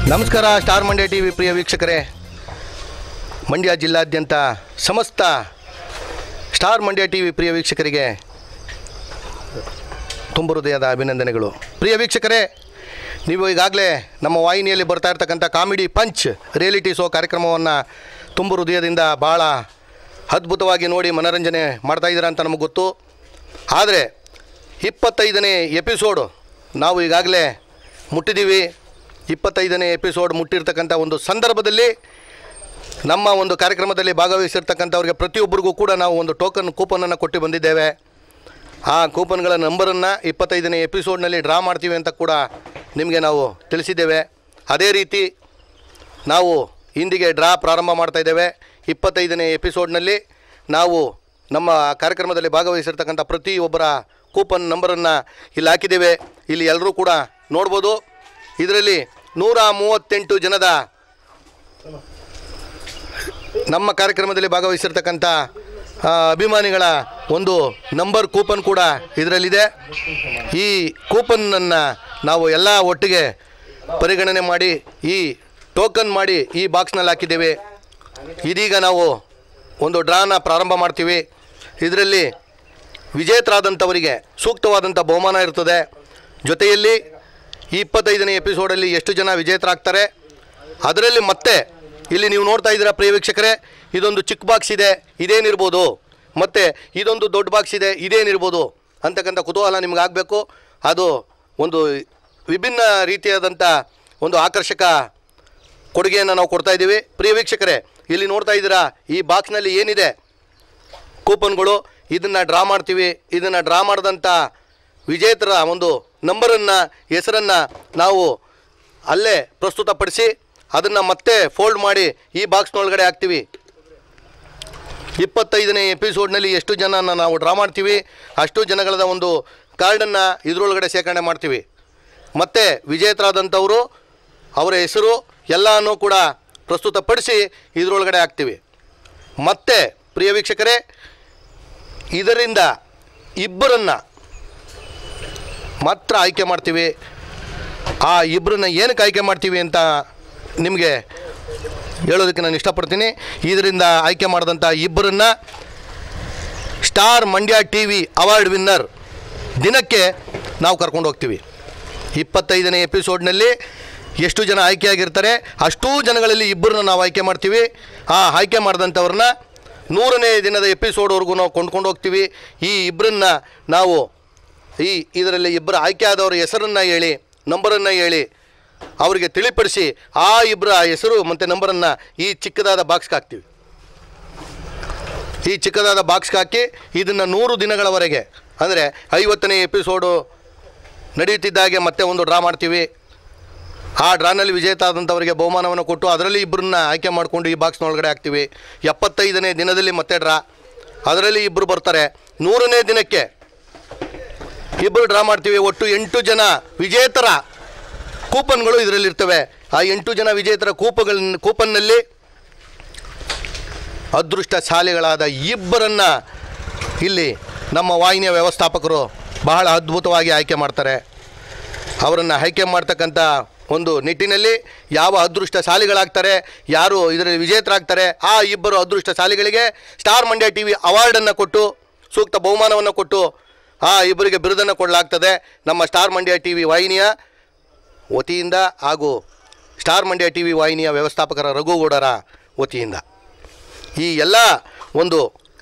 ನಮಸ್ಕಾರ star Mandya T V ಪ್ರಿಯ ವೀಕ್ಷಕರೇ ಮಂಡ್ಯ ಜಿಲ್ಲಾದ್ಯಂತ ಸಮಸ್ತ ಸ್ಟಾರ್ ಮಂಡ್ಯ ಟಿ ವಿ ಪ್ರಿಯ ವೀಕ್ಷಕರಿಗೆ ತುಂಬ ಹೃದಯದ ಅಭಿನಂದನೆಗಳು ಪ್ರಿಯ ವೀಕ್ಷಕರೇ ನೀವು ಈಗಾಗಲೇ ನಮ್ಮ ವಾಹಿನಿಯಲ್ಲಿ ಬರ್ತಾ ಇರ್ತಕ್ಕಂಥ ಕಾಮಿಡಿ ಪಂಚ್ ರಿಯಾಲಿಟಿ ಶೋ ಕಾರ್ಯಕ್ರಮವನ್ನು ತುಂಬ ಹೃದಯದಿಂದ ಭಾಳ ಅದ್ಭುತವಾಗಿ ನೋಡಿ ಮನೋರಂಜನೆ ಮಾಡ್ತಾ ಇದ್ದೀರಾ ಅಂತ ನಮಗೆ ಗೊತ್ತು ಆದರೆ ಇಪ್ಪತ್ತೈದನೇ ಎಪಿಸೋಡು ನಾವು ಈಗಾಗಲೇ ಮುಟ್ಟಿದ್ದೀವಿ ಇಪ್ಪತ್ತೈದನೇ ಎಪಿಸೋಡ್ ಮುಟ್ಟಿರ್ತಕ್ಕಂಥ ಒಂದು ಸಂದರ್ಭದಲ್ಲಿ ನಮ್ಮ ಒಂದು ಕಾರ್ಯಕ್ರಮದಲ್ಲಿ ಭಾಗವಹಿಸಿರ್ತಕ್ಕಂಥವ್ರಿಗೆ ಪ್ರತಿಯೊಬ್ಬರಿಗೂ ಕೂಡ ನಾವು ಒಂದು ಟೋಕನ್ ಕೂಪನನ್ನು ಕೊಟ್ಟು ಬಂದಿದ್ದೇವೆ ಆ ಕೂಪನ್ಗಳ ನಂಬರನ್ನು ಇಪ್ಪತ್ತೈದನೇ ಎಪಿಸೋಡ್ನಲ್ಲಿ ಡ್ರಾ ಮಾಡ್ತೀವಿ ಅಂತ ಕೂಡ ನಿಮಗೆ ನಾವು ತಿಳಿಸಿದ್ದೇವೆ ಅದೇ ರೀತಿ ನಾವು ಇಂದಿಗೆ ಡ್ರಾ ಪ್ರಾರಂಭ ಮಾಡ್ತಾ ಇದ್ದೇವೆ ಇಪ್ಪತ್ತೈದನೇ ಎಪಿಸೋಡ್ನಲ್ಲಿ ನಾವು ನಮ್ಮ ಕಾರ್ಯಕ್ರಮದಲ್ಲಿ ಭಾಗವಹಿಸಿರ್ತಕ್ಕಂಥ ಪ್ರತಿಯೊಬ್ಬರ ಕೂಪನ್ ನಂಬರನ್ನು ಇಲ್ಲಿ ಹಾಕಿದ್ದೇವೆ ಇಲ್ಲಿ ಎಲ್ಲರೂ ಕೂಡ ನೋಡ್ಬೋದು ಇದರಲ್ಲಿ ನೂರ ಮೂವತ್ತೆಂಟು ಜನದ ನಮ್ಮ ಕಾರ್ಯಕ್ರಮದಲ್ಲಿ ಭಾಗವಹಿಸಿರ್ತಕ್ಕಂಥ ಆ, ಅಭಿಮಾನಿಗಳ ಒಂದು ನಂಬರ್ ಕೂಪನ್ ಕೂಡ ಇದರಲ್ಲಿದೆ ಈ ಕೂಪನ್ನನ್ನು ನಾವು ಎಲ್ಲ ಒಟ್ಟಿಗೆ ಪರಿಗಣನೆ ಮಾಡಿ ಈ ಟೋಕನ್ ಮಾಡಿ ಈ ಬಾಕ್ಸ್ನಲ್ಲಿ ಹಾಕಿದ್ದೇವೆ ಇದೀಗ ನಾವು ಒಂದು ಡ್ರಾನ ಪ್ರಾರಂಭ ಮಾಡ್ತೀವಿ ಇದರಲ್ಲಿ ವಿಜೇತರಾದಂಥವರಿಗೆ ಸೂಕ್ತವಾದಂಥ ಬಹುಮಾನ ಇರ್ತದೆ ಜೊತೆಯಲ್ಲಿ ಈ ಇಪ್ಪತ್ತೈದನೇ ಎಪಿಸೋಡಲ್ಲಿ ಎಷ್ಟು ಜನ ವಿಜೇತರಾಗ್ತಾರೆ ಅದರಲ್ಲಿ ಮತ್ತೆ ಇಲ್ಲಿ ನೀವು ನೋಡ್ತಾ ಇದ್ದೀರಾ ಪ್ರಿಯ ವೀಕ್ಷಕರೇ ಇದೊಂದು ಚಿಕ್ಕ ಬಾಕ್ಸ್ ಇದೆ ಇದೇನಿರ್ಬೋದು ಮತ್ತು ಇದೊಂದು ದೊಡ್ಡ ಬಾಕ್ಸ್ ಇದೆ ಇದೇನಿರ್ಬೋದು ಅಂತಕ್ಕಂಥ ಕುತೂಹಲ ನಿಮ್ಗೆ ಆಗಬೇಕು ಅದು ಒಂದು ವಿಭಿನ್ನ ರೀತಿಯಾದಂಥ ಒಂದು ಆಕರ್ಷಕ ಕೊಡುಗೆಯನ್ನು ನಾವು ಕೊಡ್ತಾ ಇದ್ದೀವಿ ಪ್ರಿಯ ವೀಕ್ಷಕರೇ ಇಲ್ಲಿ ನೋಡ್ತಾ ಇದ್ದೀರಾ ಈ ಬಾಕ್ಸ್ನಲ್ಲಿ ಏನಿದೆ ಕೂಪನ್ಗಳು ಇದನ್ನು ಡ್ರಾ ಮಾಡ್ತೀವಿ ಇದನ್ನು ಡ್ರಾ ಮಾಡಿದಂಥ ವಿಜೇತರ ಒಂದು ನಂಬರನ್ನು ಹೆಸರನ್ನು ನಾವು ಅಲ್ಲೇ ಪ್ರಸ್ತುತಪಡಿಸಿ ಅದನ್ನು ಮತ್ತೆ ಫೋಲ್ಡ್ ಮಾಡಿ ಈ ಬಾಕ್ಸ್ನೊಳಗಡೆ ಹಾಕ್ತೀವಿ ಇಪ್ಪತ್ತೈದನೇ ಎಪಿಸೋಡ್ನಲ್ಲಿ ಎಷ್ಟು ಜನನ ನಾವು ಡ್ರಾ ಮಾಡ್ತೀವಿ ಅಷ್ಟು ಜನಗಳದ ಒಂದು ಕಾರ್ಡನ್ನು ಇದರೊಳಗಡೆ ಸೇಕರಣೆ ಮಾಡ್ತೀವಿ ಮತ್ತು ವಿಜೇತರಾದಂಥವರು ಅವರ ಹೆಸರು ಎಲ್ಲನೂ ಕೂಡ ಪ್ರಸ್ತುತಪಡಿಸಿ ಇದರೊಳಗಡೆ ಹಾಕ್ತೀವಿ ಮತ್ತೆ ಪ್ರಿಯ ವೀಕ್ಷಕರೇ ಇದರಿಂದ ಇಬ್ಬರನ್ನು ಮಾತ್ರ ಆಯ್ಕೆ ಮಾಡ್ತೀವಿ ಆ ಇಬ್ಬರನ್ನ ಏನಕ್ಕೆ ಆಯ್ಕೆ ಮಾಡ್ತೀವಿ ಅಂತ ನಿಮಗೆ ಹೇಳೋದಕ್ಕೆ ನಾನು ಇಷ್ಟಪಡ್ತೀನಿ ಇದರಿಂದ ಆಯ್ಕೆ ಮಾಡಿದಂಥ ಇಬ್ಬರನ್ನ star Mandya T V award winner ದಿನಕ್ಕೆ ನಾವು ಕರ್ಕೊಂಡು ಹೋಗ್ತೀವಿ ಇಪ್ಪತ್ತೈದನೇ ಎಪಿಸೋಡ್ನಲ್ಲಿ ಎಷ್ಟು ಜನ ಆಯ್ಕೆಯಾಗಿರ್ತಾರೆ ಅಷ್ಟೂ ಜನಗಳಲ್ಲಿ ಇಬ್ಬರನ್ನ ನಾವು ಆಯ್ಕೆ ಮಾಡ್ತೀವಿ ಆ ಆಯ್ಕೆ ಮಾಡಿದಂಥವ್ರನ್ನ ನೂರನೇ ದಿನದ ಎಪಿಸೋಡ್ವರೆಗೂ ನಾವು ಕೊಂಡ್ಕೊಂಡು ಹೋಗ್ತೀವಿ ಈ ಇಬ್ಬರನ್ನ ನಾವು ಈ ಇದರಲ್ಲಿ ಇಬ್ಬರು ಆಯ್ಕೆ ಆದವರ ಹೆಸರನ್ನು ಹೇಳಿ ನಂಬರನ್ನು ಹೇಳಿ ಅವರಿಗೆ ತಿಳಿಪಡಿಸಿ ಆ ಇಬ್ಬರ ಹೆಸರು ಮತ್ತು ನಂಬರನ್ನು ಈ ಚಿಕ್ಕದಾದ ಬಾಕ್ಸ್ಗೆ ಹಾಕ್ತೀವಿ ಈ ಚಿಕ್ಕದಾದ ಬಾಕ್ಸ್ಗೆ ಹಾಕಿ ಇದನ್ನು ನೂರು ದಿನಗಳವರೆಗೆ ಅಂದರೆ ಐವತ್ತನೇ ಎಪಿಸೋಡು ನಡೆಯುತ್ತಿದ್ದಾಗೆ ಮತ್ತೆ ಒಂದು ಡ್ರಾ ಮಾಡ್ತೀವಿ ಆ ಡ್ರಾನಲ್ಲಿ ವಿಜೇತ ಆದಂಥವರಿಗೆ ಬಹುಮಾನವನ್ನು ಕೊಟ್ಟು ಅದರಲ್ಲಿ ಇಬ್ಬರನ್ನ ಆಯ್ಕೆ ಮಾಡಿಕೊಂಡು ಈ ಬಾಕ್ಸ್ನೊಳಗಡೆ ಹಾಕ್ತೀವಿ ಎಪ್ಪತ್ತೈದನೇ ದಿನದಲ್ಲಿ ಮತ್ತೆ ಡ್ರಾ ಅದರಲ್ಲಿ ಇಬ್ಬರು ಬರ್ತಾರೆ ನೂರನೇ ದಿನಕ್ಕೆ ಇಬ್ಬರು ಡ್ರಾ ಮಾಡ್ತೀವಿ ಒಟ್ಟು ಎಂಟು ಜನ ವಿಜೇತರ ಕೂಪನ್ಗಳು ಇದರಲ್ಲಿರ್ತವೆ ಆ ಎಂಟು ಜನ ವಿಜೇತರ ಕೂಪಗಳ ಕೂಪನ್ನಲ್ಲಿ ಅದೃಷ್ಟಶಾಲಿಗಳಾದ ಇಬ್ಬರನ್ನ ಇಲ್ಲಿ ನಮ್ಮ ವಾಹಿನಿಯ ವ್ಯವಸ್ಥಾಪಕರು ಬಹಳ ಅದ್ಭುತವಾಗಿ ಆಯ್ಕೆ ಮಾಡ್ತಾರೆ ಅವರನ್ನು ಆಯ್ಕೆ ಮಾಡ್ತಕ್ಕಂಥ ಒಂದು ನಿಟ್ಟಿನಲ್ಲಿ ಯಾವ ಅದೃಷ್ಟಶಾಲಿಗಳಾಗ್ತಾರೆ ಯಾರು ಇದರಲ್ಲಿ ವಿಜೇತರಾಗ್ತಾರೆ ಆ ಇಬ್ಬರು ಅದೃಷ್ಟಶಾಲಿಗಳಿಗೆ ಸ್ಟಾರ್ ಮಂಡ್ಯ ಟಿ ವಿ ಅವಾರ್ಡನ್ನು ಕೊಟ್ಟು ಸೂಕ್ತ ಬಹುಮಾನವನ್ನು ಕೊಟ್ಟು ಆ ಇಬ್ಬರಿಗೆ ಬಿರುದನ್ನು ಕೊಡಲಾಗ್ತದೆ ನಮ್ಮ ಸ್ಟಾರ್ ಮಂಡ್ಯ ಟಿ ವಿ ವಾಹಿನಿಯ ವತಿಯಿಂದ ಹಾಗೂ ಸ್ಟಾರ್ ಮಂಡ್ಯ ಟಿ ವಿ ವಾಹಿನಿಯ ವ್ಯವಸ್ಥಾಪಕರ ರಘುಗೌಡರ ವತಿಯಿಂದ ಈ ಎಲ್ಲ ಒಂದು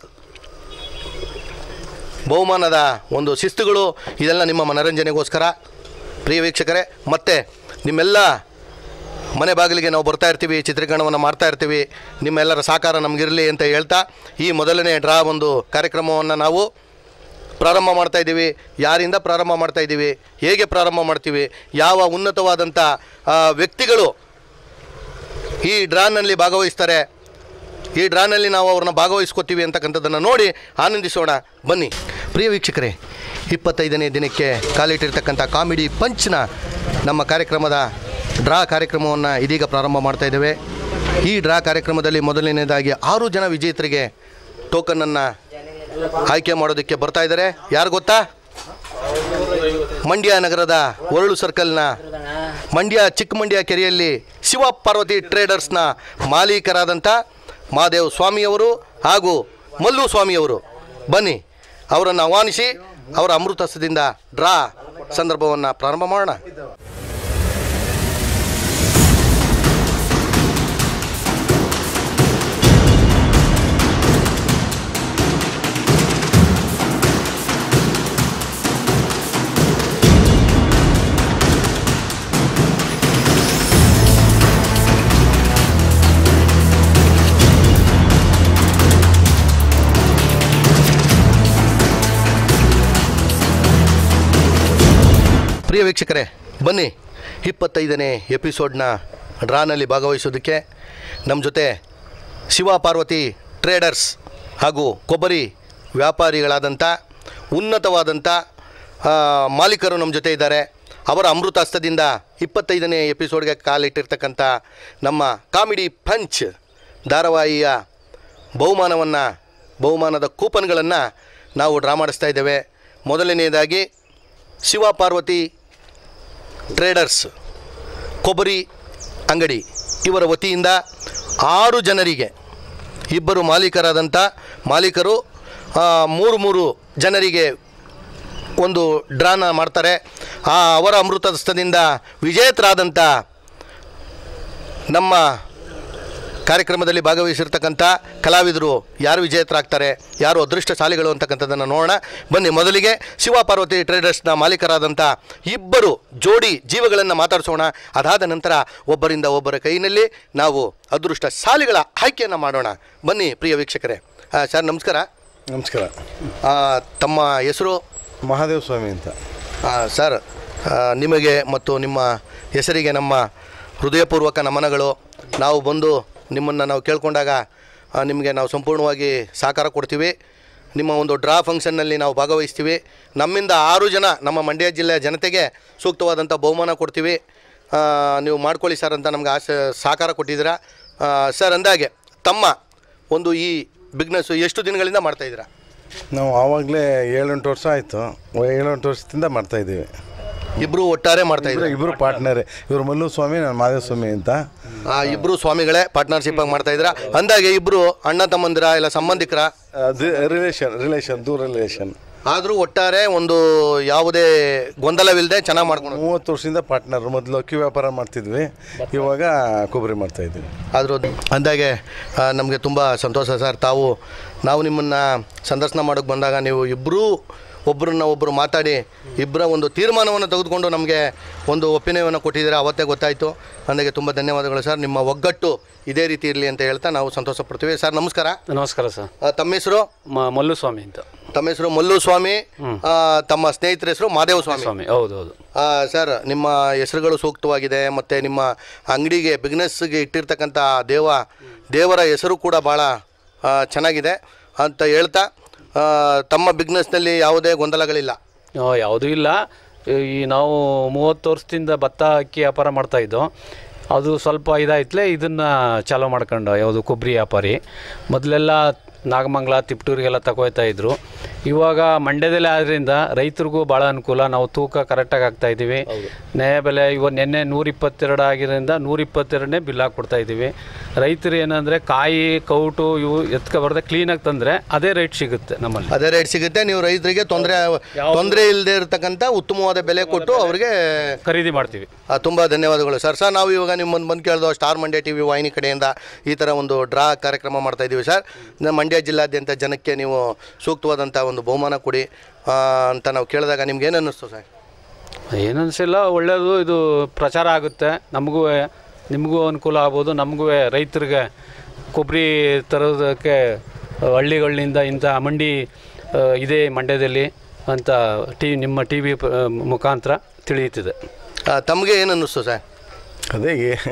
ಬಹುಮಾನದ ಒಂದು ಶಿಸ್ತುಗಳು ಇದೆಲ್ಲ ನಿಮ್ಮ ಮನರಂಜನೆಗೋಸ್ಕರ ಪ್ರಿಯ ವೀಕ್ಷಕರೇ ಮತ್ತೆ ನಿಮ್ಮೆಲ್ಲ ಮನೆ ಬಾಗಿಲಿಗೆ ನಾವು ಬರ್ತಾ ಇರ್ತೀವಿ ಚಿತ್ರೀಕರಣವನ್ನು ಮಾಡ್ತಾ ಇರ್ತೀವಿ ನಿಮ್ಮೆಲ್ಲರ ಸಹಕಾರ ನಮಗಿರಲಿ ಅಂತ ಹೇಳ್ತಾ ಈ ಮೊದಲನೇ ಡ್ರಾ ಒಂದು ಕಾರ್ಯಕ್ರಮವನ್ನು ನಾವು ಪ್ರಾರಂಭ ಮಾಡ್ತಾ ಇದ್ದೀವಿ ಯಾರಿಂದ ಪ್ರಾರಂಭ ಮಾಡ್ತಾ ಇದ್ದೀವಿ ಹೇಗೆ ಪ್ರಾರಂಭ ಮಾಡ್ತೀವಿ ಯಾವ ಉನ್ನತವಾದಂಥ ಆ, ವ್ಯಕ್ತಿಗಳು ಈ ಡ್ರಾನಲ್ಲಿ ಭಾಗವಹಿಸ್ತಾರೆ ಈ ಡ್ರಾನಲ್ಲಿ ನಾವು ಅವ್ರನ್ನ ಭಾಗವಹಿಸ್ಕೋತೀವಿ ಅಂತಕ್ಕಂಥದ್ದನ್ನು ನೋಡಿ ಆನಂದಿಸೋಣ ಬನ್ನಿ ಪ್ರಿಯ ವೀಕ್ಷಕರೇ ಇಪ್ಪತ್ತೈದನೇ ದಿನಕ್ಕೆ ಕಾಲಿಟ್ಟಿರ್ತಕ್ಕಂಥ ಕಾಮಿಡಿ ಪಂಚ್ನ ನಮ್ಮ ಕಾರ್ಯಕ್ರಮದ ಡ್ರಾ ಕಾರ್ಯಕ್ರಮವನ್ನು ಇದೀಗ ಪ್ರಾರಂಭ ಮಾಡ್ತಾ ಇದ್ದೇವೆ ಈ ಡ್ರಾ ಕಾರ್ಯಕ್ರಮದಲ್ಲಿ ಮೊದಲನೇದಾಗಿ ಆರು ಜನ ವಿಜೇತರಿಗೆ ಟೋಕನನ್ನು ಆಯ್ಕೆ ಮಾಡೋದಕ್ಕೆ ಬರ್ತಾ ಇದ್ದಾರೆ ಯಾರು ಗೊತ್ತಾ ಮಂಡ್ಯ ನಗರದ ಒರಳು ಸರ್ಕಲ್ನ ಮಂಡ್ಯ ಚಿಕ್ಕಮಂಡ್ಯ ಕೆರೆಯಲ್ಲಿ ಶಿವ ಪಾರ್ವತಿ ಟ್ರೇಡರ್ಸ್ನ ಮಾಲೀಕರಾದಂಥ ಮಹಾದೇವ್ ಸ್ವಾಮಿಯವರು ಹಾಗೂ ಮಲ್ಲು ಸ್ವಾಮಿಯವರು ಬನ್ನಿ ಅವರನ್ನು ಆಹ್ವಾನಿಸಿ ಅವರ ಅಮೃತಸ್ಥದಿಂದ ಡ್ರಾ ಸಂದರ್ಭವನ್ನು ಪ್ರಾರಂಭ ಮಾಡೋಣ ಪ್ರಿಯ ವೀಕ್ಷಕರೇ ಬನ್ನಿ ಇಪ್ಪತ್ತೈದನೇ ಎಪಿಸೋಡ್ನ ಡ್ರಾನಲ್ಲಿ ಭಾಗವಹಿಸೋದಕ್ಕೆ ನಮ್ಮ ಜೊತೆ ಶಿವ ಪಾರ್ವತಿ ಟ್ರೇಡರ್ಸ್ ಹಾಗೂ ಕೊಬ್ಬರಿ ವ್ಯಾಪಾರಿಗಳಾದಂಥ ಉನ್ನತವಾದಂಥ ಆ, ಮಾಲೀಕರು ನಮ್ಮ ಜೊತೆ ಇದ್ದಾರೆ ಅವರ ಅಮೃತ ಹಸ್ತದಿಂದ ಇಪ್ಪತ್ತೈದನೇ ಎಪಿಸೋಡ್ಗೆ ಕಾಲಿಟ್ಟಿರ್ತಕ್ಕಂಥ ನಮ್ಮ ಕಾಮಿಡಿ ಪಂಚ್ ಧಾರಾವಾಹಿಯ ಬಹುಮಾನವನ್ನು ಬಹುಮಾನದ ಕೂಪನ್ಗಳನ್ನು ನಾವು ಡ್ರಾ ಮಾಡಿಸ್ತಾ ಇದ್ದೇವೆ ಮೊದಲನೆಯದಾಗಿ ಶಿವ ಪಾರ್ವತಿ ಟ್ರೇಡರ್ಸ್ ಕೊಬ್ಬರಿ ಅಂಗಡಿ ಇವರ ವತಿಯಿಂದ ಆರು ಜನರಿಗೆ ಇಬ್ಬರು ಮಾಲೀಕರಾದಂಥ ಮಾಲೀಕರು ಆ, ಮೂರು ಮೂರು ಜನರಿಗೆ ಒಂದು ಡ್ರಾನ ಮಾಡ್ತಾರೆ ಆ ಅವರ ಅಮೃತಸ್ಥದಿಂದ ವಿಜೇತರಾದಂಥ ನಮ್ಮ ಕಾರ್ಯಕ್ರಮದಲ್ಲಿ ಭಾಗವಹಿಸಿರ್ತಕ್ಕಂಥ ಕಲಾವಿದರು ಯಾರು ವಿಜೇತರಾಗ್ತಾರೆ ಯಾರು ಅದೃಷ್ಟಶಾಲಿಗಳು ಅಂತಕ್ಕಂಥದ್ದನ್ನು ನೋಡೋಣ ಬನ್ನಿ ಮೊದಲಿಗೆ ಶಿವ ಪಾರ್ವತಿ ಟ್ರೇಡರ್ಸ್ನ ಮಾಲೀಕರಾದಂಥ ಇಬ್ಬರು ಜೋಡಿ ಜೀವಗಳನ್ನು ಮಾತಾಡಿಸೋಣ ಅದಾದ ನಂತರ ಒಬ್ಬರಿಂದ ಒಬ್ಬರ ಕೈಯಲ್ಲಿ ನಾವು ಅದೃಷ್ಟಶಾಲಿಗಳ ಆಯ್ಕೆಯನ್ನು ಮಾಡೋಣ ಬನ್ನಿ ಪ್ರಿಯ ವೀಕ್ಷಕರೇ ಆ, ಸರ್ ನಮಸ್ಕಾರ ನಮಸ್ಕಾರ ಆ, ತಮ್ಮ ಹೆಸರು ಮಹಾದೇವ ಸ್ವಾಮಿ ಅಂತ ಆ, ಸರ್ ಆ, ನಿಮಗೆ ಮತ್ತು ನಿಮ್ಮ ಹೆಸರಿಗೆ ನಮ್ಮ ಹೃದಯಪೂರ್ವಕ ನಮನಗಳು ನಾವು ಬಂದು ನಿಮ್ಮನ್ನು ನಾವು ಕೇಳ್ಕೊಂಡಾಗ ಆ, ನಿಮಗೆ ನಾವು ಸಂಪೂರ್ಣವಾಗಿ ಸಹಕಾರ ಕೊಡ್ತೀವಿ ನಿಮ್ಮ ಒಂದು ಡ್ರಾ ಫಂಕ್ಷನ್ನಲ್ಲಿ ನಾವು ಭಾಗವಹಿಸ್ತೀವಿ ನಮ್ಮಿಂದ ಆರು ಜನ ನಮ್ಮ ಮಂಡ್ಯ ಜಿಲ್ಲೆಯ ಜನತೆಗೆ ಸೂಕ್ತವಾದಂಥ ಬಹುಮಾನ ಕೊಡ್ತೀವಿ ಆ, ನೀವು ಮಾಡ್ಕೊಳ್ಳಿ ಸರ್ ಅಂತ ನಮ್ಗೆ ಆಸೆ ಸಹಕಾರ ಕೊಟ್ಟಿದ್ದೀರಾ ಆ, ಸರ್ ಅಂದಾಗೆ ತಮ್ಮ ಒಂದು ಈ ಬಿಗ್ನೆಸ್ಸು ಎಷ್ಟು ದಿನಗಳಿಂದ ಮಾಡ್ತಾಯಿದ್ದೀರಾ ನಾವು ಆವಾಗಲೇ ಏಳೆಂಟು ವರ್ಷ ಆಯಿತು ಏಳೆಂಟು ವರ್ಷದಿಂದ ಮಾಡ್ತಾಯಿದ್ದೀವಿ ಇಬ್ಬರು ಒಟ್ಟಾರೆ ಮಾಡ್ತಾಯಿದ್ದೀರಾ ಇಬ್ಬರು ಪಾರ್ಟ್ನರೇ ಇವರು ಮಲ್ಲು ಸ್ವಾಮಿ ನಾನು ಮಹಾದೇವ ಸ್ವಾಮಿ ಅಂತ ಆ ಇಬ್ರು ಸ್ವಾಮಿಗಳೇ ಪಾರ್ಟ್ನರ್ಶಿಪ್ ಆಗಿ ಮಾಡ್ತಾ ಇದ್ರ ಅಂದಾಗೆ ಇಬ್ರು ಅಣ್ಣ ತಮ್ಮಂದಿರ ಇಲ್ಲ ಸಂಬಂಧಿಕರ ಅದು ರಿಲೇಷನ್ ರಿಲೇಷನ್ ದೂರ ರಿಲೇಷನ್ ಆದರೂ ಒಟ್ಟಾರೆ ಒಂದು ಯಾವುದೇ ಗೊಂದಲವಿಲ್ಲದೆ ಚೆನ್ನಾಗಿ ಮಾಡ್ಕೊಂಡು ಮೂವತ್ತು ವರ್ಷದಿಂದ ಪಾರ್ಟ್ನರ್ ಮೊದಲು ಅಕ್ಕಿ ವ್ಯಾಪಾರ ಮಾಡ್ತಿದ್ವಿ ಇವಾಗ ಕೊಬ್ಬರಿ ಮಾಡ್ತಾಯಿದ್ದೀವಿ ಆದರೂ ಅಂದಾಗೆ ನಮಗೆ ತುಂಬ ಸಂತೋಷ ಸರ್ ತಾವು ನಾವು ನಿಮ್ಮನ್ನು ಸಂದರ್ಶನ ಮಾಡೋಕ್ಕೆ ಬಂದಾಗ ನೀವು ಇಬ್ಬರೂ ಒಬ್ಬರನ್ನ ಒಬ್ಬರು ಮಾತಾಡಿ ಇಬ್ಬರ ಒಂದು ತೀರ್ಮಾನವನ್ನು ತೆಗೆದುಕೊಂಡು ನಮಗೆ ಒಂದು ಒಪ್ಪಿಗೆಯನ್ನು ಕೊಟ್ಟಿದ್ದೀರಾ ಅವತ್ತೇ ಗೊತ್ತಾಯಿತು ಅಂದಾಗೆ ತುಂಬ ಧನ್ಯವಾದಗಳು ಸರ್ ನಿಮ್ಮ ಒಗ್ಗಟ್ಟು ಇದೇ ರೀತಿ ಇರಲಿ ಅಂತ ಹೇಳ್ತಾ ನಾವು ಸಂತೋಷ ಪಡ್ತೀವಿ ಸರ್ ನಮಸ್ಕಾರ ನಮಸ್ಕಾರ ಸರ್ ಆ, ತಮ್ಮ ಹೆಸರು ಮ ಮಲ್ಲು ಸ್ವಾಮಿ ಅಂತ ತಮ್ಮ ಹೆಸರು ಮಲ್ಲು ಸ್ವಾಮಿ ಆ, ತಮ್ಮ ಸ್ನೇಹಿತರ ಹೆಸರು ಮಾದೇವ ಸ್ವಾಮಿ ಸ್ವಾಮಿ ಹೌದು ಹೌದು ಆ, ಸರ್ ನಿಮ್ಮ ಹೆಸರುಗಳು ಸೂಕ್ತವಾಗಿದೆ ಮತ್ತು ನಿಮ್ಮ ಅಂಗಡಿಗೆ ಬಿಸ್ನೆಸ್ಗೆ ಇಟ್ಟಿರ್ತಕ್ಕಂಥ ದೇವ ದೇವರ ಹೆಸರು ಕೂಡ ಭಾಳ ಆ, ಚೆನ್ನಾಗಿದೆ ಅಂತ ಹೇಳ್ತಾ ಆ, ತಮ್ಮ ಬಿಸ್ನೆಸ್ನಲ್ಲಿ ಯಾವುದೇ ಗೊಂದಲಗಳಿಲ್ಲ ಆ, ಯಾವುದೂ ಇಲ್ಲ ಈ ನಾವು ಮೂವತ್ತು ವರ್ಷದಿಂದ ಭತ್ತ ಅಕ್ಕಿ ವ್ಯಾಪಾರ ಮಾಡ್ತಾ ಇದ್ದೋ ಅದು ಸ್ವಲ್ಪ ಇದಾಯ್ತಲೇ ಇದನ್ನು ಚಾಲೂ ಮಾಡ್ಕೊಂಡು ಯಾವುದು ಕೊಬ್ಬರಿ ವ್ಯಾಪಾರಿ ಮೊದಲೆಲ್ಲ ನಾಗಮಂಗಲ ತಿಪ್ಟೂರಿಗೆಲ್ಲ ತಗೋಯ್ತಾ ಇದ್ರು ಇವಾಗ ಮಂಡ್ಯದಲ್ಲೇ ಆದ್ರಿಂದ ರೈತರಿಗೂ ಭಾಳ ಅನುಕೂಲ ನಾವು ತೂಕ ಕರೆಕ್ಟಾಗಿ ಹಾಕ್ತಾ ಇದ್ದೀವಿ ನ್ಯಾಯ ಬೆಲೆ ಇವಾಗ ನಿನ್ನೆ ನೂರ ಇಪ್ಪತ್ತೆರಡು ಆಗಿರೋದ್ರಿಂದ ನೂರ ಇಪ್ಪತ್ತೆರಡನೇ ಬಿಲ್ ಹಾಕ್ಕೊಡ್ತಾ ಇದ್ದೀವಿ ರೈತರು ಏನಂದರೆ ಕಾಯಿ ಕೌಟು ಇವು ಎತ್ಕೊಬಾರ್ದೆ ಕ್ಲೀನಾಗಿ ತಂದರೆ ಅದೇ ರೇಟ್ ಸಿಗುತ್ತೆ ನಮ್ಮಲ್ಲಿ ಅದೇ ರೇಟ್ ಸಿಗುತ್ತೆ ನೀವು ರೈತರಿಗೆ ತೊಂದರೆ ತೊಂದರೆ ಇಲ್ಲದೆ ಇರತಕ್ಕಂಥ ಉತ್ತಮವಾದ ಬೆಲೆ ಕೊಟ್ಟು ಅವರಿಗೆ ಖರೀದಿ ಮಾಡ್ತೀವಿ ಆ, ತುಂಬ ಧನ್ಯವಾದಗಳು ಸರ್ ಸರ್ ನಾವು ಇವಾಗ ನಿಮ್ಮನ್ನು ಬಂದು ಕೇಳ್ದೋ ಸ್ಟಾರ್ ಮಂಡ್ಯ ಟಿ ವಿ ವಾಹಿನಿ ಕಡೆಯಿಂದ ಈ ಥರ ಒಂದು ಡ್ರಾ ಕಾರ್ಯಕ್ರಮ ಮಾಡ್ತಾ ಇದ್ದೀವಿ ಸರ್ ನಮ್ಮ ಮಂಡ್ಯ ಜಿಲ್ಲಾದ್ಯಂತ ಜನಕ್ಕೆ ನೀವು ಸೂಕ್ತವಾದಂಥ ಒಂದು ಬಹುಮಾನ ಕೊಡಿ ಆ, ಅಂತ ನಾವು ಕೇಳಿದಾಗ ನಿಮ್ಗೆ ಏನು ಅನ್ನಿಸ್ತು ಸರ್ ಏನನ್ಸಿಲ್ಲ ಒಳ್ಳೆಯದು ಇದು ಪ್ರಚಾರ ಆಗುತ್ತೆ ನಮಗೂ ನಿಮಗೂ ಅನುಕೂಲ ಆಗ್ಬೋದು ನಮಗೂ ರೈತರಿಗೆ ಕೊಬ್ಬರಿ ತರೋದಕ್ಕೆ ಹಳ್ಳಿಗಳಿಂದ ಇಂಥ ಮಂಡಿ ಆ, ಇದೆ ಮಂಡ್ಯದಲ್ಲಿ ಅಂತ ಟಿ ನಿಮ್ಮ ಟಿ ವಿ ಮುಖಾಂತರ ತಿಳಿಯುತ್ತಿದೆ ಆ, ತಮಗೆ ಏನು ಅನ್ನಿಸ್ತು ಸರ್ ಅದೇ ಏ-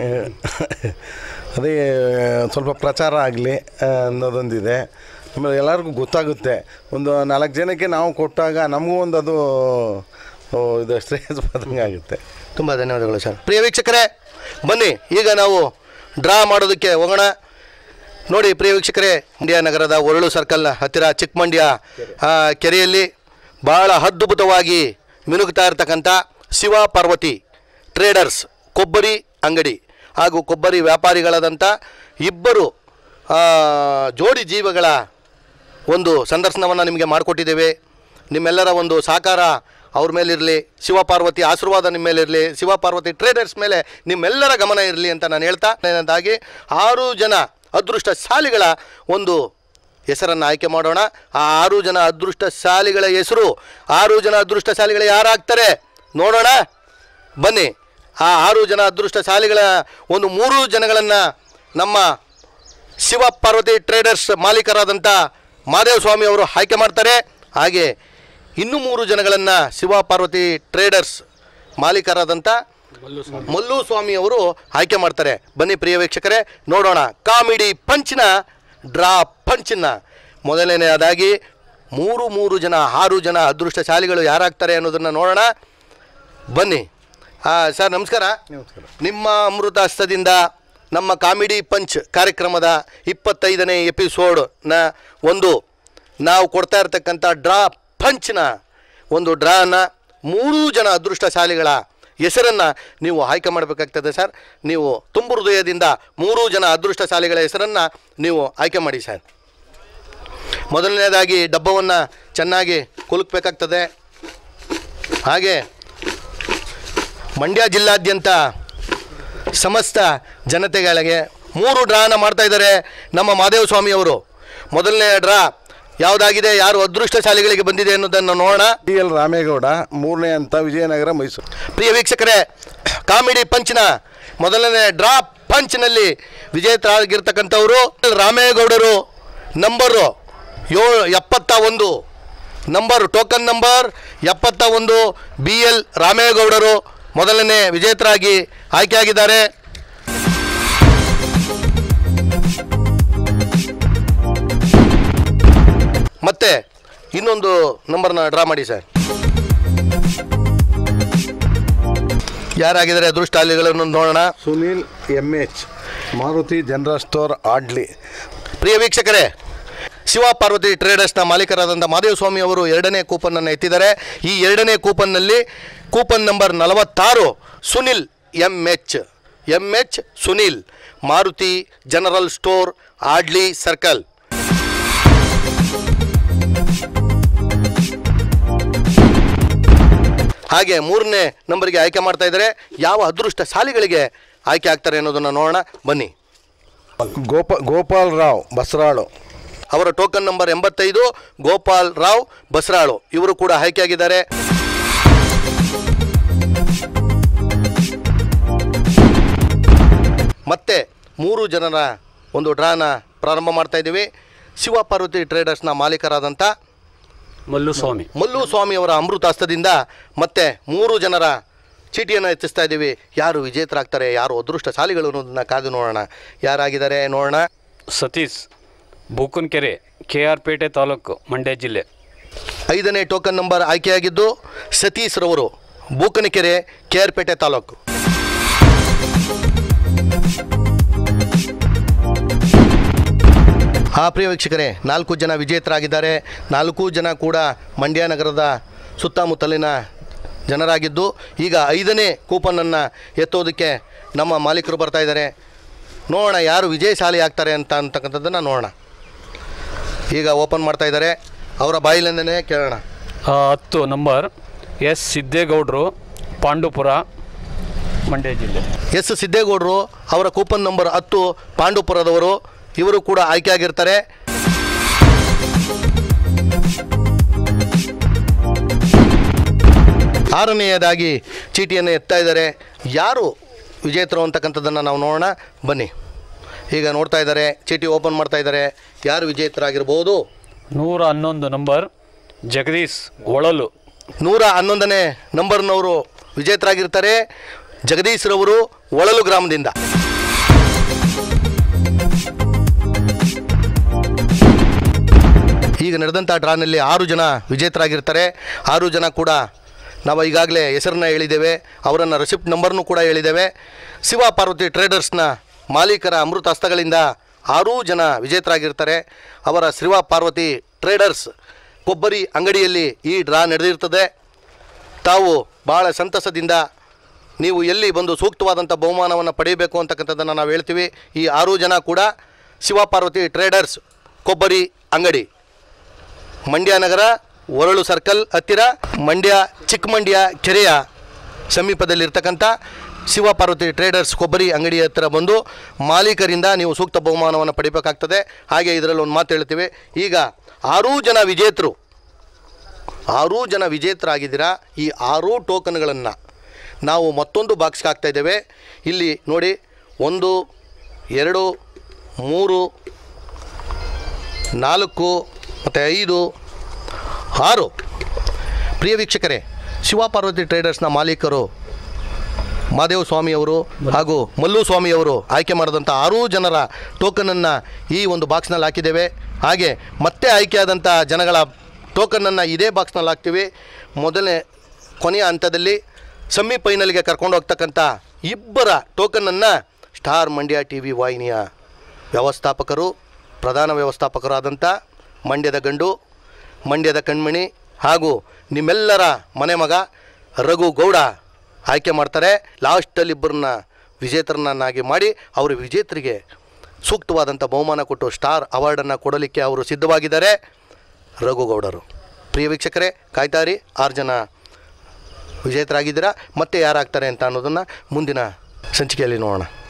ಅದೇ ಸ್ವಲ್ಪ ಪ್ರಚಾರ ಆಗಲಿ ಅನ್ನೋದೊಂದಿದೆ ಆಮೇಲೆ ಎಲ್ಲರಿಗೂ ಗೊತ್ತಾಗುತ್ತೆ ಒಂದು ನಾಲ್ಕು ಜನಕ್ಕೆ ನಾವು ಕೊಟ್ಟಾಗ ನಮಗೂ ಒಂದು ಅದು ಓ, ಇದು ಸ್ಟ್ರೇಸ್ ಬಂದಂಗೆ ಆಗುತ್ತೆ ತುಂಬ ಧನ್ಯವಾದಗಳು ಸರ್ ಪ್ರಿಯ ವೀಕ್ಷಕರೇ ಬನ್ನಿ ಈಗ ನಾವು ಡ್ರಾ ಮಾಡೋದಕ್ಕೆ ಹೋಗೋಣ ನೋಡಿ ಪ್ರಿಯ ವೀಕ್ಷಕರೇ ಇಂಡಿಯಾ ನಗರದ ಒರಳು ಸರ್ಕಲ್ನ ಹತ್ತಿರ ಚಿಕ್ಕಮಂಡ್ಯ ಆ, ಕೆರೆಯಲ್ಲಿ ಭಾಳ ಅದ್ಭುತವಾಗಿ ಮಿನುಗ್ತಾ ಇರ್ತಕ್ಕಂಥ ಶಿವ ಪಾರ್ವತಿ ಟ್ರೇಡರ್ಸ್ ಕೊಬ್ಬರಿ ಅಂಗಡಿ ಹಾಗೂ ಕೊಬ್ಬರಿ ವ್ಯಾಪಾರಿಗಳಾದಂಥ ಇಬ್ಬರು ಆ, ಜೋಡಿ ಜೀವಗಳ ಒಂದು ಸಂದರ್ಶನವನ್ನು ನಿಮಗೆ ಮಾಡಿಕೊಟ್ಟಿದ್ದೇವೆ ನಿಮ್ಮೆಲ್ಲರ ಒಂದು ಸಹಕಾರ ಅವ್ರ ಮೇಲಿರಲಿ ಶಿವಪಾರ್ವತಿ ಆಶೀರ್ವಾದ ನಿಮ್ಮ ಮೇಲಿರಲಿ ಶಿವಪಾರ್ವತಿ ಟ್ರೇಡರ್ಸ್ ಮೇಲೆ ನಿಮ್ಮೆಲ್ಲರ ಗಮನ ಇರಲಿ ಅಂತ ನಾನು ಹೇಳ್ತಾ ಏನಂತಾಗಿ ಆರು ಜನ ಅದೃಷ್ಟಶಾಲಿಗಳ ಒಂದು ಹೆಸರನ್ನು ಆಯ್ಕೆ ಮಾಡೋಣ ಆ ಆರು ಜನ ಅದೃಷ್ಟಶಾಲಿಗಳ ಹೆಸರು ಆರು ಜನ ಅದೃಷ್ಟಶಾಲಿಗಳು ಯಾರಾಗ್ತಾರೆ ನೋಡೋಣ ಬನ್ನಿ ಆ ಆರು ಜನ ಅದೃಷ್ಟಶಾಲಿಗಳ ಒಂದು ಮೂರು ಜನಗಳನ್ನು ನಮ್ಮ ಶಿವ ಪಾರ್ವತಿ ಟ್ರೇಡರ್ಸ್ ಮಾಲೀಕರಾದಂಥ ಮಾದೇವ ಸ್ವಾಮಿ ಅವರು ಆಯ್ಕೆ ಮಾಡ್ತಾರೆ ಹಾಗೆ ಇನ್ನೂ ಮೂರು ಜನಗಳನ್ನು ಶಿವ ಪಾರ್ವತಿ ಟ್ರೇಡರ್ಸ್ ಮಾಲೀಕರಾದಂಥ ಮಲ್ಲು ಸ್ವಾಮಿ ಅವರು ಆಯ್ಕೆ ಮಾಡ್ತಾರೆ ಬನ್ನಿ ಪ್ರಿಯ ವೀಕ್ಷಕರೇ ನೋಡೋಣ ಕಾಮಿಡಿ ಪಂಚಿನ ಡ್ರಾ ಪಂಚಿನ ಮೊದಲನೆಯದಾಗಿ ಮೂರು ಮೂರು ಜನ ಆರು ಜನ ಅದೃಷ್ಟಶಾಲಿಗಳು ಯಾರಾಗ್ತಾರೆ ಅನ್ನೋದನ್ನು ನೋಡೋಣ ಬನ್ನಿ ಆ, ಸರ್ ನಮಸ್ಕಾರ ನಮಸ್ಕಾರ. ನಿಮ್ಮ ಅಮೃತ ಹಸ್ತದಿಂದ ನಮ್ಮ ಕಾಮಿಡಿ ಪಂಚ್ ಕಾರ್ಯಕ್ರಮದ ಇಪ್ಪತ್ತೈದನೇ ಎಪಿಸೋಡ್ನ ಒಂದು ನಾವು ಕೊಡ್ತಾ ಇರ್ತಕ್ಕಂಥ ಡ್ರಾ ಪಂಚ್ನ ಒಂದು ಡ್ರಾನ ಮೂರೂ ಜನ ಅದೃಷ್ಟಶಾಲಿಗಳ ಹೆಸರನ್ನು ನೀವು ಆಯ್ಕೆ ಮಾಡಬೇಕಾಗ್ತದೆ ಸರ್ ನೀವು ತುಂಬು ಹೃದಯದಿಂದ ಮೂರೂ ಜನ ಅದೃಷ್ಟಶಾಲಿಗಳ ಹೆಸರನ್ನು ನೀವು ಆಯ್ಕೆ ಮಾಡಿ ಸರ್ ಮೊದಲನೇದಾಗಿ ಡಬ್ಬವನ್ನು ಚೆನ್ನಾಗಿ ಕುಲುಕಬೇಕಾಗ್ತದೆ ಹಾಗೆ ಮಂಡ್ಯ ಜಿಲ್ಲಾದ್ಯಂತ ಸಮಸ್ತ ಜನತೆಗಳಿಗೆ ಮೂರು ಡ್ರಾನ ಮಾಡ್ತಾ ಇದ್ದಾರೆ ನಮ್ಮ ಮಾದೇವ ಸ್ವಾಮಿಯವರು ಮೊದಲನೇ ಡ್ರಾ ಯಾವುದಾಗಿದೆ ಯಾರು ಅದೃಷ್ಟಶಾಲಿಗಳಿಗೆ ಬಂದಿದೆ ಅನ್ನೋದನ್ನು ನೋಡೋಣ ಡಿ ಎಲ್ ರಾಮೇಗೌಡ ಮೂರನೇ ಹಂತ ವಿಜಯನಗರ ಮೈಸೂರು ಪ್ರಿಯ ವೀಕ್ಷಕರೇ ಕಾಮಿಡಿ ಪಂಚ್ನ ಮೊದಲನೇ ಡ್ರಾ ಪಂಚ್ನಲ್ಲಿ ವಿಜೇತರಾಗಿರ್ತಕ್ಕಂಥವರು ರಾಮೇಗೌಡರು ನಂಬರು ಏಳು ಎಪ್ಪತ್ತ ಒಂದು ನಂಬರ್ ಟೋಕನ್ ನಂಬರ್ ಎಪ್ಪತ್ತ ಒಂದು ಬಿ ಎಲ್ ರಾಮೇಗೌಡರು ಮೊದಲನೇ ವಿಜೇತರಾಗಿ ಆಯ್ಕೆಯಾಗಿದ್ದಾರೆ ಮತ್ತೆ ಇನ್ನೊಂದು ನಂಬರ್ನ ಡ್ರಾ ಮಾಡಿ ಸರ್ ಯಾರಾಗಿದ್ದಾರೆ ಅದೃಷ್ಟಾಲಿಗಳನ್ನು ನೋಡೋಣ Sunil M H Maruti general store ಆಡ್ಲಿ ಪ್ರಿಯ ವೀಕ್ಷಕರೇ ಶಿವ ಪಾರ್ವತಿ ಟ್ರೇಡರ್ಸ್ನ ಮಾಲೀಕರಾದಂಥ ಮಾದೇವ ಸ್ವಾಮಿ ಅವರು ಎರಡನೇ ಕೂಪನನ್ನು ಎತ್ತಿದ್ದಾರೆ ಈ ಎರಡನೇ ಕೂಪನ್ನಲ್ಲಿ ಕೂಪನ್ ನಂಬರ್ ನಲವತ್ತಾರು Sunil M H M H Sunil Maruti general store ಆಡ್ಲಿ ಸರ್ಕಲ್ ಹಾಗೆ ಮೂರನೇ ನಂಬರ್ಗೆ ಆಯ್ಕೆ ಮಾಡ್ತಾ ಇದ್ದಾರೆ ಯಾವ ಅದೃಷ್ಟ ಶಾಲಿಗಳಿಗೆ ಆಯ್ಕೆ ಆಗ್ತಾರೆ ಅನ್ನೋದನ್ನು ನೋಡೋಣ ಬನ್ನಿ ಗೋಪ ಗೋಪಾಲ್ ರಾವ್ ಬಸರಾಳು ಅವರ ಟೋಕನ್ ನಂಬರ್ ಎಂಬತ್ತೈದು ಗೋಪಾಲ್ ರಾವ್ ಬಸರಾಳು ಇವರು ಕೂಡ ಆಯ್ಕೆಯಾಗಿದ್ದಾರೆ ಮತ್ತೆ ಮೂರು ಜನರ ಒಂದು ಡ್ರಾನ ಪ್ರಾರಂಭ ಮಾಡ್ತಾ ಇದ್ದೀವಿ ಶಿವ ಪಾರ್ವತಿ ಟ್ರೇಡರ್ಸ್ನ ಮಾಲೀಕರಾದಂಥ ಮಲ್ಲು ಸ್ವಾಮಿ ಮಲ್ಲು ಸ್ವಾಮಿಯವರ ಅಮೃತ ಹಸ್ತದಿಂದ ಮತ್ತೆ ಮೂರು ಜನರ ಚೀಟಿಯನ್ನು ಎತ್ತಿಸ್ತಾ ಇದ್ದೀವಿ ಯಾರು ವಿಜೇತರಾಗ್ತಾರೆ ಯಾರು ಅದೃಷ್ಟಶಾಲಿಗಳು ಅನ್ನೋದನ್ನ ಕಾದು ನೋಡೋಣ ಯಾರಾಗಿದ್ದಾರೆ ನೋಡೋಣ ಸತೀಶ್ ಬೂಕನಕೆರೆ ಕೆ ಆರ್ ಪೇಟೆ ತಾಲೂಕು ಮಂಡ್ಯ ಜಿಲ್ಲೆ ಐದನೇ ಟೋಕನ್ ನಂಬರ್ ಆಯ್ಕೆಯಾಗಿದ್ದು ಸತೀಶ್ ರವರು ಬೂಕನಕೆರೆ ಕೆ ಆರ್ ಪೇಟೆ ತಾಲೂಕು ಆ ಪ್ರಿಯ ವೀಕ್ಷಕರೇ ನಾಲ್ಕು ಜನ ವಿಜೇತರಾಗಿದ್ದಾರೆ ನಾಲ್ಕು ಜನ ಕೂಡ ಮಂಡ್ಯ ನಗರದ ಸುತ್ತಮುತ್ತಲಿನ ಜನರಾಗಿದ್ದು ಈಗ ಐದನೇ ಕೂಪನನ್ನು ಎತ್ತೋದಕ್ಕೆ ನಮ್ಮ ಮಾಲೀಕರು ಬರ್ತಾ ಇದ್ದಾರೆ ನೋಡೋಣ ಯಾರು ವಿಜಯಶಾಲಿ ಆಗ್ತಾರೆ ಅಂತ ಅಂತಕ್ಕಂಥದ್ದನ್ನು ನೋಡೋಣ ಈಗ ಓಪನ್ ಮಾಡ್ತಾ ಇದ್ದಾರೆ ಅವರ ಬಾಯಿಲಿಂದನೇ ಕೇಳೋಣ ಆ, ಹತ್ತು ನಂಬರ್ ಎಸ್ ಸಿದ್ದೇಗೌಡರು ಪಾಂಡುಪುರ ಮಂಡ್ಯ ಜಿಲ್ಲೆ ಎಸ್ ಸಿದ್ದೇಗೌಡರು ಅವರ ಕೂಪನ್ ನಂಬರ್ ಹತ್ತು ಪಾಂಡುಪುರದವರು ಇವರು ಕೂಡ ಆಯ್ಕೆಯಾಗಿರ್ತಾರೆ ಆರನೆಯದಾಗಿ ಚೀಟಿಯನ್ನು ಎತ್ತಾ ಇದ್ದಾರೆ ಯಾರು ವಿಜೇತರು ಅಂತಕ್ಕಂಥದ್ದನ್ನು ನಾವು ನೋಡೋಣ ಬನ್ನಿ ಈಗ ನೋಡ್ತಾ ಇದ್ದಾರೆ ಚೀಟಿ ಓಪನ್ ಮಾಡ್ತಾ ಇದ್ದಾರೆ ಯಾರು ವಿಜೇತರಾಗಿರ್ಬೋದು ನೂರ ಹನ್ನೊಂದು ನಂಬರ್ ಜಗದೀಶ್ ಒಳಲು ನೂರ ಹನ್ನೊಂದನೇ ನಂಬರ್ನವರು ವಿಜೇತರಾಗಿರ್ತಾರೆ ಜಗದೀಶ್ರವರು ಒಳಲು ಗ್ರಾಮದಿಂದ ಈಗ ನಡೆದಂಥ ಡ್ರಾನಲ್ಲಿ ಆರು ಜನ ವಿಜೇತರಾಗಿರ್ತಾರೆ ಆರು ಜನ ಕೂಡ ನಾವು ಈಗಾಗಲೇ ಹೆಸರನ್ನ ಹೇಳಿದ್ದೇವೆ ಅವರನ್ನು ರೆಸಿಪ್ಟ್ ನಂಬರ್ನೂ ಕೂಡ ಹೇಳಿದ್ದೇವೆ ಶಿವ ಪಾರ್ವತಿ ಟ್ರೇಡರ್ಸ್ನ ಮಾಲೀಕರ ಅಮೃತ ಹಸ್ತಗಳಿಂದ ಆರೂ ಜನ ವಿಜೇತರಾಗಿರ್ತಾರೆ ಅವರ ಶಿವ ಪಾರ್ವತಿ ಟ್ರೇಡರ್ಸ್ ಕೊಬ್ಬರಿ ಅಂಗಡಿಯಲ್ಲಿ ಈ ಡ್ರಾ ನಡೆದಿರ್ತದೆ ತಾವು ಭಾಳ ಸಂತಸದಿಂದ ನೀವು ಎಲ್ಲಿ ಬಂದು ಸೂಕ್ತವಾದಂಥ ಬಹುಮಾನವನ್ನು ಪಡೆಯಬೇಕು ಅಂತಕ್ಕಂಥದ್ದನ್ನು ನಾವು ಹೇಳ್ತೀವಿ ಈ ಆರು ಜನ ಕೂಡ ಶಿವಪಾರ್ವತಿ ಟ್ರೇಡರ್ಸ್ ಕೊಬ್ಬರಿ ಅಂಗಡಿ ಮಂಡ್ಯ ನಗರ ಒರಳು ಸರ್ಕಲ್ ಹತ್ತಿರ ಮಂಡ್ಯ ಚಿಕ್ಕಮಂಡ್ಯ ಕೆರೆಯ ಸಮೀಪದಲ್ಲಿರ್ತಕ್ಕಂಥ ಶಿವಪಾರ್ವತಿ ಟ್ರೇಡರ್ಸ್ ಕೊಬ್ಬರಿ ಅಂಗಡಿ ಹತ್ತಿರ ಬಂದು ಮಾಲೀಕರಿಂದ ನೀವು ಸೂಕ್ತ ಬಹುಮಾನವನ್ನು ಪಡಿಬೇಕಾಗ್ತದೆ ಹಾಗೆ ಇದರಲ್ಲಿ ಒಂದು ಮಾತು ಹೇಳ್ತೀವಿ ಈಗ ಆರೂ ಜನ ವಿಜೇತರು ಆರೂ ಜನ ವಿಜೇತರಾಗಿದ್ದೀರಾ ಈ ಆರೂ ಟೋಕನ್ಗಳನ್ನು ನಾವು ಮತ್ತೊಂದು ಬಾಕ್ಸ್ಗೆ ಹಾಕ್ತಾ ಇದ್ದೇವೆ ಇಲ್ಲಿ ನೋಡಿ ಒಂದು ಎರಡು ಮೂರು ನಾಲ್ಕು ಮತ್ತು ಐದು ಆರು ಪ್ರಿಯ ವೀಕ್ಷಕರೇ ಶಿವಪಾರ್ವತಿ ಟ್ರೇಡರ್ಸ್ನ ಮಾಲೀಕರು ಮಾದೇವ ಸ್ವಾಮಿಯವರು ಹಾಗೂ ಮಲ್ಲು ಸ್ವಾಮಿಯವರು ಆಯ್ಕೆ ಮಾಡಿದಂಥ ಆರೂ ಜನರ ಟೋಕನನ್ನು ಈ ಒಂದು ಬಾಕ್ಸ್ನಲ್ಲಿ ಹಾಕಿದ್ದೇವೆ ಹಾಗೆ ಮತ್ತೆ ಆಯ್ಕೆಯಾದಂಥ ಜನಗಳ ಟೋಕನನ್ನು ಇದೇ ಬಾಕ್ಸ್ನಲ್ಲಿ ಹಾಕ್ತೀವಿ ಮೊದಲನೇ ಕೊನೆಯ ಹಂತದಲ್ಲಿ ಸೆಮಿ ಫೈನಲ್ಗೆ ಕರ್ಕೊಂಡು ಹೋಗ್ತಕ್ಕಂಥ ಇಬ್ಬರ ಟೋಕನನ್ನು ಸ್ಟಾರ್ ಮಂಡ್ಯ ಟಿ ವಿ ವಾಹಿನಿಯ ವ್ಯವಸ್ಥಾಪಕರು ಪ್ರಧಾನ ವ್ಯವಸ್ಥಾಪಕರಾದಂಥ ಮಂಡ್ಯದ ಗಂಡು ಮಂಡ್ಯದ ಕಣ್ಮಣಿ ಹಾಗೂ ನಿಮ್ಮೆಲ್ಲರ ಮನೆ ಮಗ ರಘು ಗೌಡ ಆಯ್ಕೆ ಮಾಡ್ತಾರೆ ಲಾಸ್ಟಲ್ಲಿ ಇಬ್ಬರನ್ನ ವಿಜೇತರನ್ನಾಗಿ ಮಾಡಿ ಅವರು ವಿಜೇತರಿಗೆ ಸೂಕ್ತವಾದಂಥ ಬಹುಮಾನ ಕೊಟ್ಟು ಸ್ಟಾರ್ ಅವಾರ್ಡನ್ನು ಕೊಡಲಿಕ್ಕೆ ಅವರು ಸಿದ್ಧವಾಗಿದ್ದಾರೆ ರಘುಗೌಡರು ಪ್ರಿಯ ವೀಕ್ಷಕರೇ ಕಾಯ್ತಾರಿ ಆರು ಜನ ವಿಜೇತರಾಗಿದ್ದೀರಾ ಮತ್ತೆ ಯಾರಾಗ್ತಾರೆ ಅಂತ ಅನ್ನೋದನ್ನು ಮುಂದಿನ ಸಂಚಿಕೆಯಲ್ಲಿ ನೋಡೋಣ